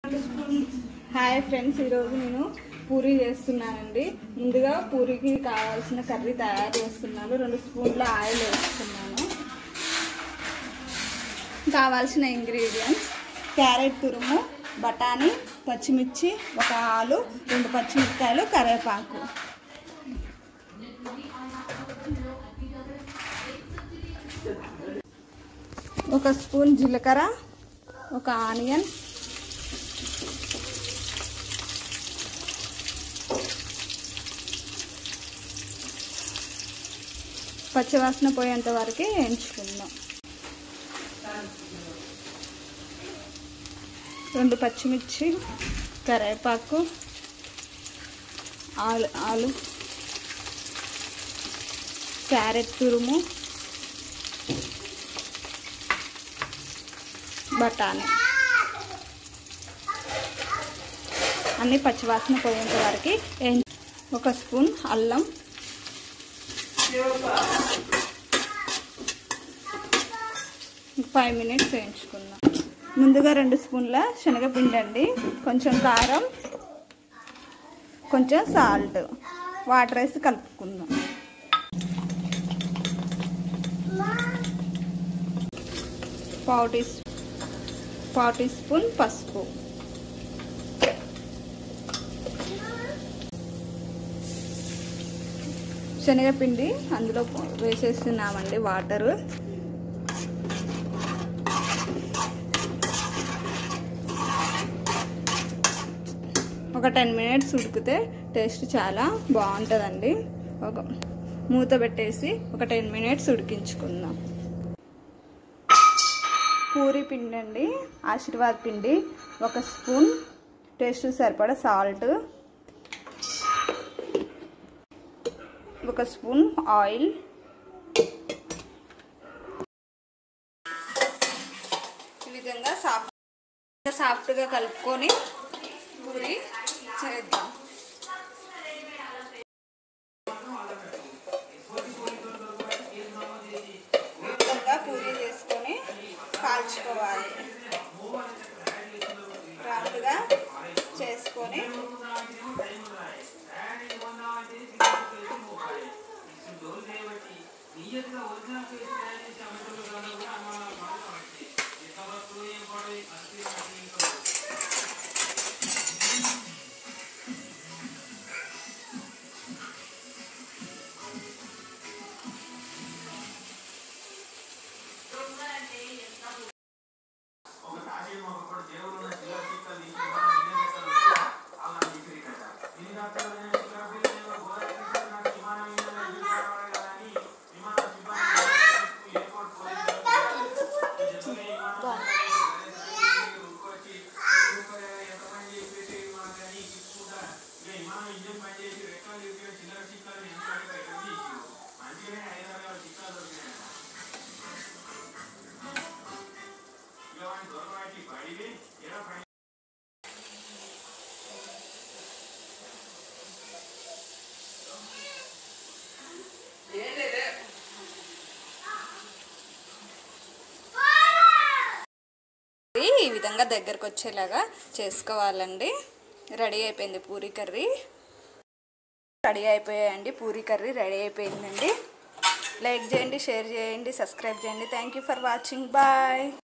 hi friends ఈరోజు నేను పూరి చేస్తున్నానండి ముందుగా పూరికి కావాల్సిన కర్రీ తయారు చేస్తున్నాను రెండు స్పూన్ల ఆయిల్ వేస్తున్నాను కావాల్సిన ఇంగ్రీడియంట్స్ క్యారెట్ తురుము బఠానీ పచ్చిమిర్చి ఒక ఆలు రెండు పచ్చిమిరపకాయలు కరివేపాకు ఒక స్పూన్ జీలకర్ర ఒక ఆనియన్ పచ్చివాసన పోయేంత వరకు వేయించుకుందాం రెండు పచ్చిమిర్చి కరివేపాకు ఆలు ఆలు క్యారెట్ తురుము బఠానీ అన్నీ పచ్చివాసన పోయేంత వరకు వేయించు ఒక స్పూన్ అల్లం ఫైవ్ మినిట్స్ వేయించుకుందాం ముందుగా రెండు స్పూన్ల శనగపిండి అండి కొంచెం కారం కొంచెం సాల్ట్ వాటర్ వేసి కలుపుకుందాం పావు టీ పావు టీ స్పూన్ పసుపు శనగపిండి అందులో వేసేస్తున్నామండి వాటరు ఒక టెన్ మినిట్స్ ఉడికితే టేస్ట్ చాలా బాగుంటుందండి ఒక మూత పెట్టేసి ఒక టెన్ మినిట్స్ ఉడికించుకుందాం పూరి పిండి అండి ఆశీర్వాద్ పిండి ఒక స్పూన్ టేస్ట్ సరిపడా సాల్ట్ ఒక స్పూన్ ఆయిల్ ఈ విధంగా సాఫ్ట్ సాఫ్ట్గా కలుపుకొని పూరి చేద్దాం ఈ విధంగా పూరి చేసుకొని కాల్చుకోవాలి రౌండ్గా చేసుకొని ఈ విధంగా దగ్గరకు వచ్చేలాగా చేసుకోవాలండి రెడీ అయిపోయింది పూరీ కర్రీ రెడీ అయిపోయాయండి పూరీ కర్రీ రెడీ అయిపోయిందండి లైక్ చేయండి షేర్ చేయండి సబ్స్క్రైబ్ చేయండి thank you for watching bye